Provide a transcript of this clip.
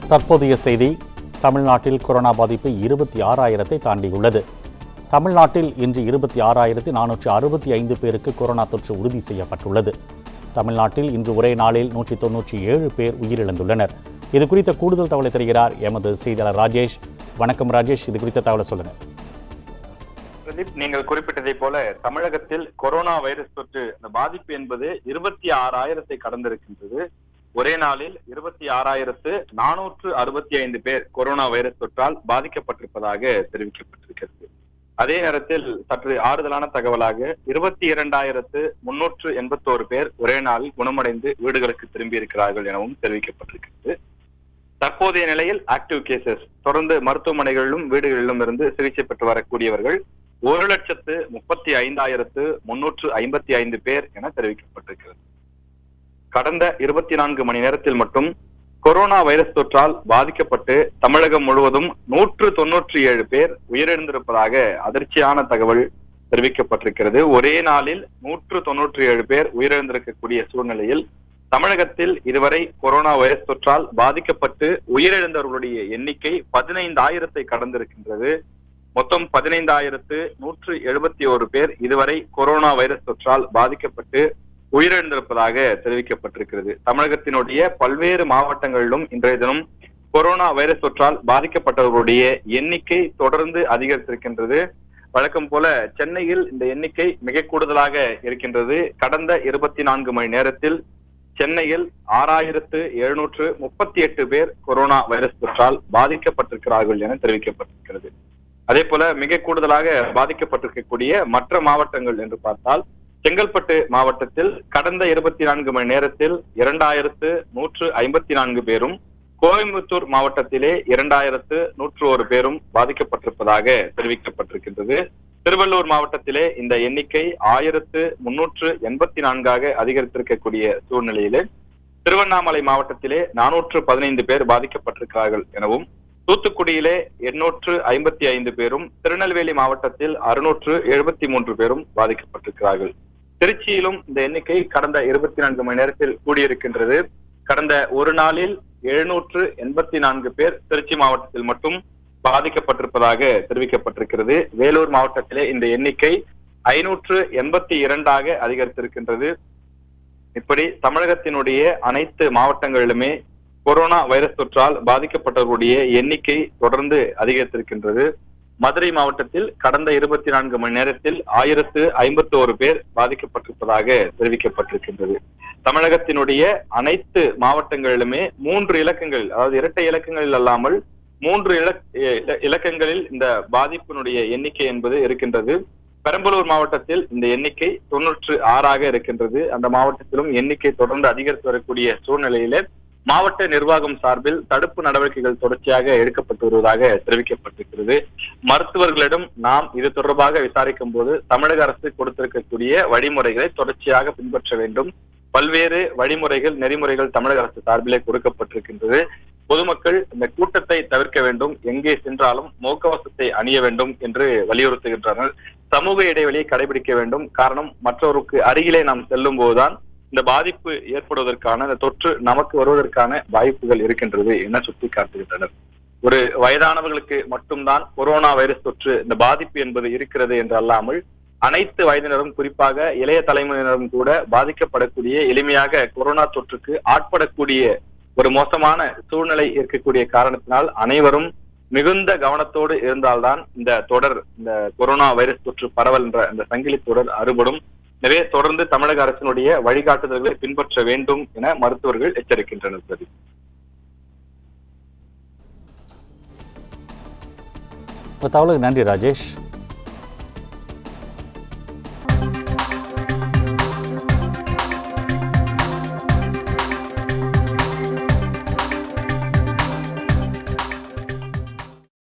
தற்போதைய செய்தி தமிழ்நாட்டில் கொரோனா பாதிப்பு இருபத்தி ஆறாயிரத்தை தாண்டியுள்ளது தமிழ்நாட்டில் இன்று இருபத்தி ஆறாயிரத்தி நானூற்று அறுபத்தி ஐந்து பேருக்கு கொரோனா தொற்று உறுதி செய்யப்பட்டுள்ளது தமிழ்நாட்டில் இன்று ஒரே நாளில் நூற்றி தொன்னூற்றி ஏழு பேர் உயிரிழந்துள்ளனர் இது குறித்த கூடுதல் தகவலை தருகிறார் எமது செய்தியாளர் ராஜேஷ் வணக்கம் ராஜேஷ் இது குறித்த தகவலை சொல்லுங்க பிரதீப் நீங்கள் குறிப்பிட்டதை போல தமிழகத்தில் கொரோனா வைரஸ் தொற்று இந்த பாதிப்பு என்பது இருபத்தி ஆறாயிரத்தை கடந்திருக்கின்றது ஒரே நாளில் இருபத்தி ஆறாயிரத்து நானூற்று அறுபத்தி ஐந்து பேர் கொரோனா வைரஸ் தொற்றால் பாதிக்கப்பட்டிருப்பதாக தெரிவிக்கப்பட்டிருக்கிறது அதே நேரத்தில் சற்று ஆறுதலான தகவலாக இருபத்தி இரண்டாயிரத்து முன்னூற்று எண்பத்தோரு பேர் ஒரே நாளில் குணமடைந்து வீடுகளுக்கு திரும்பி இருக்கிறார்கள் எனவும் தெரிவிக்கப்பட்டிருக்கிறது தற்போதைய நிலையில் ஆக்டிவ் கேசஸ் தொடர்ந்து மருத்துவமனைகளிலும் வீடுகளிலும் இருந்து சிகிச்சை பெற்று வரக்கூடியவர்கள் ஒரு லட்சத்து முப்பத்தி ஐந்தாயிரத்து முன்னூற்று ஐம்பத்தி ஐந்து பேர் என தெரிவிக்கப்பட்டிருக்கிறது கடந்த இருபத்தி நான்கு மணி நேரத்தில் மட்டும் கொரோனா வைரஸ் தொற்றால் பாதிக்கப்பட்டு தமிழகம் முழுவதும் நூற்று தொன்னூற்றி ஏழு பேர் உயிரிழந்திருப்பதாக அதிர்ச்சியான தகவல் தெரிவிக்கப்பட்டிருக்கிறது ஒரே நாளில் நூற்று தொன்னூற்றி ஏழு பேர் உயிரிழந்திருக்கக்கூடிய சூழ்நிலையில் தமிழகத்தில் இதுவரை கொரோனா வைரஸ் தொற்றால் பாதிக்கப்பட்டு உயிரிழந்தவர்களுடைய எண்ணிக்கை பதினைந்தாயிரத்தை கடந்திருக்கின்றது மொத்தம் பதினைந்தாயிரத்து நூற்று எழுபத்தி ஒரு பேர் இதுவரை கொரோனா வைரஸ் தொற்றால் பாதிக்கப்பட்டு உயிரிழந்திருப்பதாக தெரிவிக்கப்பட்டிருக்கிறது தமிழகத்தினுடைய பல்வேறு மாவட்டங்களிலும் இன்றைய தினம் கொரோனா வைரஸ் தொற்றால் பாதிக்கப்பட்டவர்களுடைய எண்ணிக்கை தொடர்ந்து அதிகரித்திருக்கின்றது வழக்கம் போல சென்னையில் இந்த எண்ணிக்கை மிக கூடுதலாக இருக்கின்றது கடந்த இருபத்தி நான்கு மணி நேரத்தில் சென்னையில் ஆறாயிரத்து எழுநூற்று முப்பத்தி எட்டு பேர் கொரோனா வைரஸ் தொற்றால் பாதிக்கப்பட்டிருக்கிறார்கள் என தெரிவிக்கப்பட்டிருக்கிறது அதே போல மிக கூடுதலாக பாதிக்கப்பட்டிருக்கக்கூடிய மற்ற மாவட்டங்கள் என்று பார்த்தால் செங்கல்பட்டு மாவட்டத்தில் கடந்த இருபத்தி நான்கு மணி நேரத்தில் இரண்டாயிரத்து நூற்று ஐம்பத்தி நான்கு பேரும் கோயம்புத்தூர் மாவட்டத்திலே இரண்டாயிரத்து நூற்று ஒரு பேரும் பாதிக்கப்பட்டிருப்பதாக தெரிவிக்கப்பட்டிருக்கின்றது திருவள்ளூர் மாவட்டத்திலே இந்த எண்ணிக்கை ஆயிரத்து முன்னூற்று எண்பத்தி நான்காக அதிகரித்திருக்கக்கூடிய சூழ்நிலையிலே திருவண்ணாமலை மாவட்டத்திலே நானூற்று பதினைந்து பேர் பாதிக்கப்பட்டிருக்கிறார்கள் எனவும் தூத்துக்குடியிலே எண்ணூற்று ஐம்பத்தி ஐந்து பேரும் திருநெல்வேலி மாவட்டத்தில் அறுநூற்று எழுபத்தி மூன்று பேரும் பாதிக்கப்பட்டிருக்கிறார்கள் திருச்சியிலும் இந்த எண்ணிக்கை கடந்த இருபத்தி நான்கு மணி நேரத்தில் கூடியிருக்கின்றது கடந்த ஒரு நாளில் எழுநூற்று எண்பத்தி நான்கு பேர் திருச்சி மாவட்டத்தில் மட்டும் பாதிக்கப்பட்டிருப்பதாக தெரிவிக்கப்பட்டிருக்கிறது வேலூர் மாவட்டத்திலே இந்த எண்ணிக்கை ஐநூற்று எண்பத்தி இரண்டாக அதிகரித்திருக்கின்றது இப்படி தமிழகத்தினுடைய அனைத்து மாவட்டங்களிலுமே கொரோனா வைரஸ் தொற்றால் பாதிக்கப்பட்டவர்களுடைய எண்ணிக்கை தொடர்ந்து அதிகரித்திருக்கின்றது மதுரை மாவட்டத்தில் கடந்த இருபத்தி நான்கு மணி நேரத்தில் ஆயிரத்து ஐம்பத்தி ஒரு பேர் பாதிக்கப்பட்டிருப்பதாக தெரிவிக்கப்பட்டிருக்கின்றது தமிழகத்தினுடைய அனைத்து மாவட்டங்களிலுமே மூன்று இலக்கங்கள் அதாவது இரட்டை இலக்கங்களில் அல்லாமல் மூன்று இலக் இல- இலக்கங்களில் இந்த பாதிப்பினுடைய எண்ணிக்கை என்பது இருக்கின்றது பெரம்பலூர் மாவட்டத்தில் இந்த எண்ணிக்கை தொன்னூற்று ஆறாக இருக்கின்றது அந்த மாவட்டத்திலும் எண்ணிக்கை தொடர்ந்து அதிகரித்து வரக்கூடிய சூழ்நிலையிலே மாவட்ட நிர்வாகம் சார்பில் தடுப்பு நடவடிக்கைகள் தொடர்ச்சியாக எடுக்கப்பட்டு வருவதாக தெரிவிக்கப்பட்டிருக்கிறது மருத்துவர்களிடம் நாம் இது தொடர்பாக விசாரிக்கும் போது தமிழக அரசு கொடுத்திருக்கக்கூடிய வழிமுறைகளை தொடர்ச்சியாக பின்பற்ற வேண்டும் பல்வேறு வழிமுறைகள் நெறிமுறைகள் தமிழக அரசு சார்பிலே கொடுக்கப்பட்டிருக்கின்றது பொதுமக்கள் இந்த கூட்டத்தை தவிர்க்க வேண்டும் எங்கே சென்றாலும் முகக்கவசத்தை அணிய வேண்டும் என்று வலியுறுத்துகின்றனர் சமூக இடைவெளியை கடைபிடிக்க வேண்டும் காரணம் மற்றவருக்கு அருகிலே நாம் செல்லும் போதுதான் இந்த பாதிப்பு ஏற்படுவதற்கான இந்த தொற்று நமக்கு வருவதற்கான வாய்ப்புகள் இருக்கின்றது என சுட்டி காட்டுகின்றனர் ஒரு வயதானவர்களுக்கு மட்டும்தான் கொரோனா வைரஸ் தொற்று இந்த பாதிப்பு என்பது இருக்கிறது என்று அல்லாமல் அனைத்து வயதினரும் குறிப்பாக இளைய தலைமுறையினரும் கூட பாதிக்கப்படக்கூடிய எளிமையாக கொரோனா தொற்றுக்கு ஆட்படக்கூடிய ஒரு மோசமான சூழ்நிலை இருக்கக்கூடிய காரணத்தினால் அனைவரும் மிகுந்த கவனத்தோடு இருந்தால்தான் இந்த தொடர் இந்த கொரோனா வைரஸ் தொற்று பரவல் என்ற இந்த சங்கிலி தொடர் அறுபடும் எனவே தொடர்ந்து தமிழக அரசினுடைய வழிகாட்டுதல்களை பின்பற்ற வேண்டும் என மருத்துவர்கள் எச்சரிக்கின்றனர் பிரதீப் இப்போ தகவலுக்கு நன்றி ராஜேஷ்